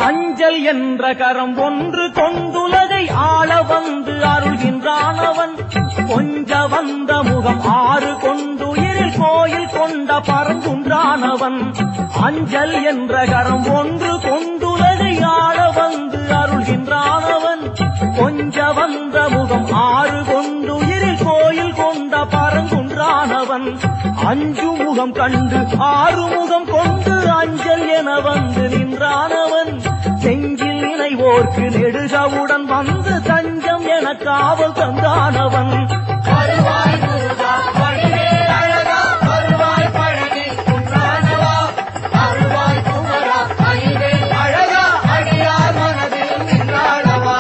அஞ்சல் என்ற கரம் ஒன்று கொண்டுலகை ஆள வந்து அருள்கின்றான் அவன் கொஞ்ச வந்த முகம் ஆறு கொண்டுயிரில் கோயில் கொண்ட பரங்குன்றான் அவன் அஞ்சல் என்ற கரம் ஒன்று கொண்டுலகை ஆள வந்து அருள்கின்றான் அவன் கொஞ்ச வந்த முகம் ஆறு கொண்டுயிரில் கோயில் கொண்ட பரங்குன்றானவன் அஞ்சு முகம் கண்டு ஆறு முகம் கொண்டு அஞ்சல் என வந்து நின்றானவன் செஞ்சில் நினைவோர்க்கு நெடுகவுடன் வந்து தஞ்சம் என காவல் தந்தானவன் வருவாய் முருகா வடிவேல் அழகா வருவாய் பழனி குன்றானவா அருள்வாய் குமரா அறிவேல் அழகா அடியார் மனதில் நின்றாடவா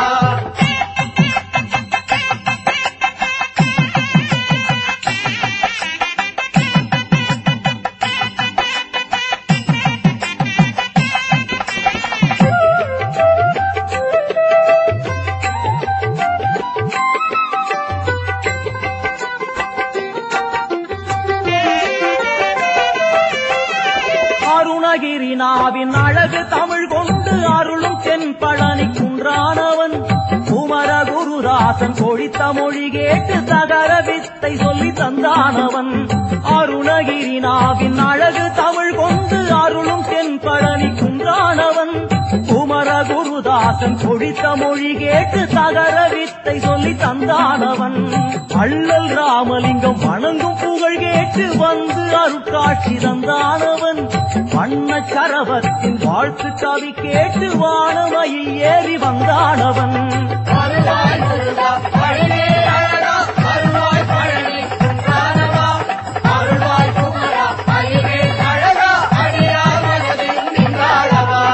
அருணகிரி நாவின் அழகு தமிழ் கொண்டு அருளும் தென் பழனி குன்றானவன் குமர குருதாசன் கொழித்த மொழி கேட்டு தகர வித்தை சொல்லி தந்தானவன் அருணகிரி நாவின் அழகு தமிழ் கொண்டு அருளும் தென் பழனி குன்றானவன் குமர குருதாசன் கொழித்த மொழி கேட்டு தகர வித்தை சொல்லி தந்தானவன் அள்ளல் ராமலிங்கம் வணங்கும் புகழ் கேட்டு வந்து அருட்காட்சி தந்தானவன் வண்ண சரவத்தின் வாழ்த்து கவி கேட்டு வானமையில் ஏறி வந்தானவன் வருவாய் முருகா வடிவேல் அழகா வருவாய் பழனி குன்றானவா அருள்வாய் குமரா அறிவேல் அழகா அடியார் மனதில் நின்றாடவா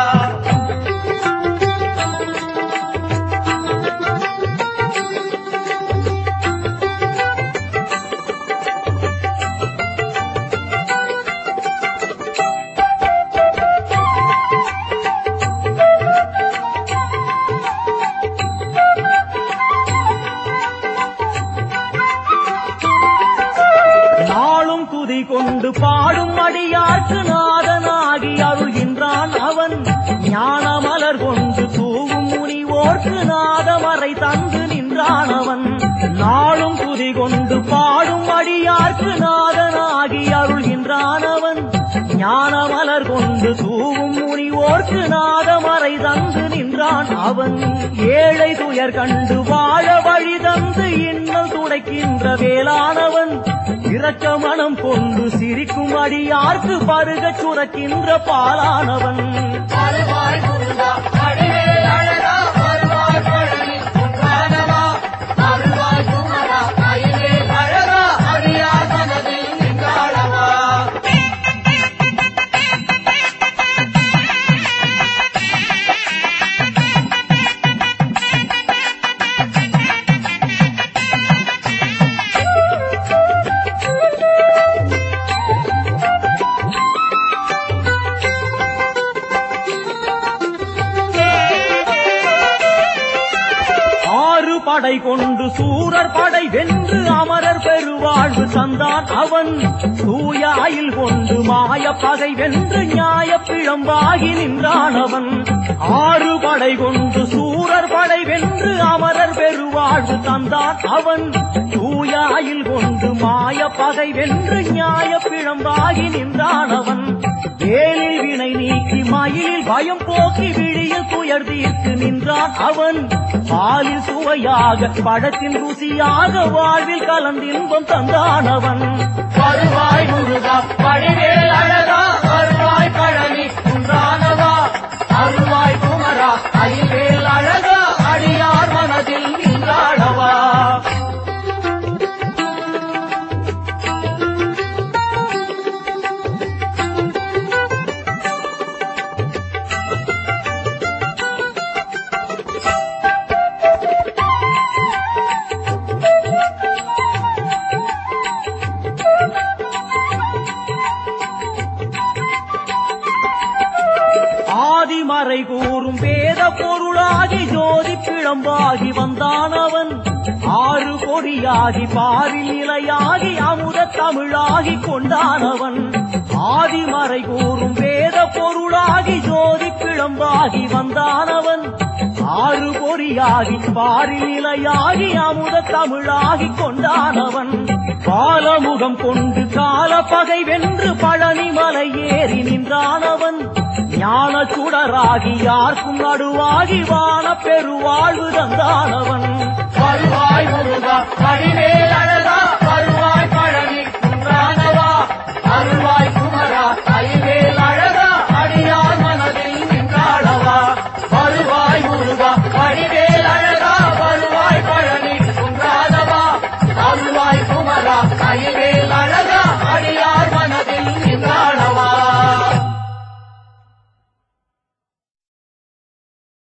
நாளும் துதி கொண்டு பாடும் அடியார்க்கு நாதனாகி அருள்கின்றான் அவன் ஞான மலர் கொண்டு தூவும் முனிவோர்க்கு நாதமறை தந்து நின்றான் அவன் நாளும் துதி கொண்டு பாடும் அடியார்க்கு நாதனாகி அருள்கின்றான் அவன் ஞான மலர் கொண்டு தூவும் முனிவோர்க்கு நாதமறை தந்து நின்றான் அவன் ஏழை துயர் கண்டு வாழ வழி தந்து இன்னல் துடைக்கின்ற வேளானவன் இரக்க மனம் கொண்டு சிரிக்கும் அடியார்க்கு பருகச் சுரக்கின்ற பாலானவன் வருவாய் முருகா வடிவேல் அழகா வருவாய் பழனி குன்றானவா அருள்வாய் குமரா அறிவேல் அழகா அடியார் மனதில் நின்றாடவா ஆறு படை கொண்டு சூரர் படை வென்று அமரர் பெருவாழ்வு தந்தான் அவன் தூய அயில் கொண்டு மாய பகை வென்று நியாய பிழம்பாகி நின்றான் அவன் ஆறு படை கொண்டு சூரர் படை வென்று அமரர் பெருவாழ்வு தந்தான் அவன் தூய அயில் கொண்டு மாய பகை வென்று நியாய பிழம்பாகி நின்றான் அவன் வேலில் வினை நீக்கி மயிலில் பயம் போக்கி விழியில் துயர் தீர்த்து நின்றான் அவன் பாலில் சுவையாக பழத்தின் ருசியாக வாழ்வில் கலந்து இன்பம் தந்தான் அவன் வருவாய் முருகா வடிவேல் அழகா வருவாய் பழனி குன்றானவா அருள்வாய் குமரா அறிவேல் அழகா அடியார் மனதில் நின்றாடவா ஆதிமறை கூறும் வேத பொருளாகி ஜோதி பிழம்பாகி வந்தான் அவன் ஆறு கொடியாகி பாரில் நிலையாகி அமுத தமிழாகி கொண்டானவன் ஆதிமறை கூறும் வேத பொருளாகி ஜோதி பிழம்பாகி வந்தான் மொழியாகி பாரில் நிலையாகி அமுத தமிழாகி கொண்டானவன் பாலமுகம் கொண்டு கால பகை வென்று பழனி மலை ஏறி நின்றானவன் ஞான சுடராகி யாருக்கும் நடுவாகி வான பெருவாழ்வு தந்தானவன் வருவாய் முருகா வடிவேல் அழகா வருவாய் பழனி குன்றானவா அருள்வாய் குமரா கைவேல் அழகா அடியார் மனதில் நின்றாளவா வருவாய் முருகா வடிவேல் அழகா வருவாய் பழனி குன்றானவா அருள்வாய் குமரா கைவேல் அழகா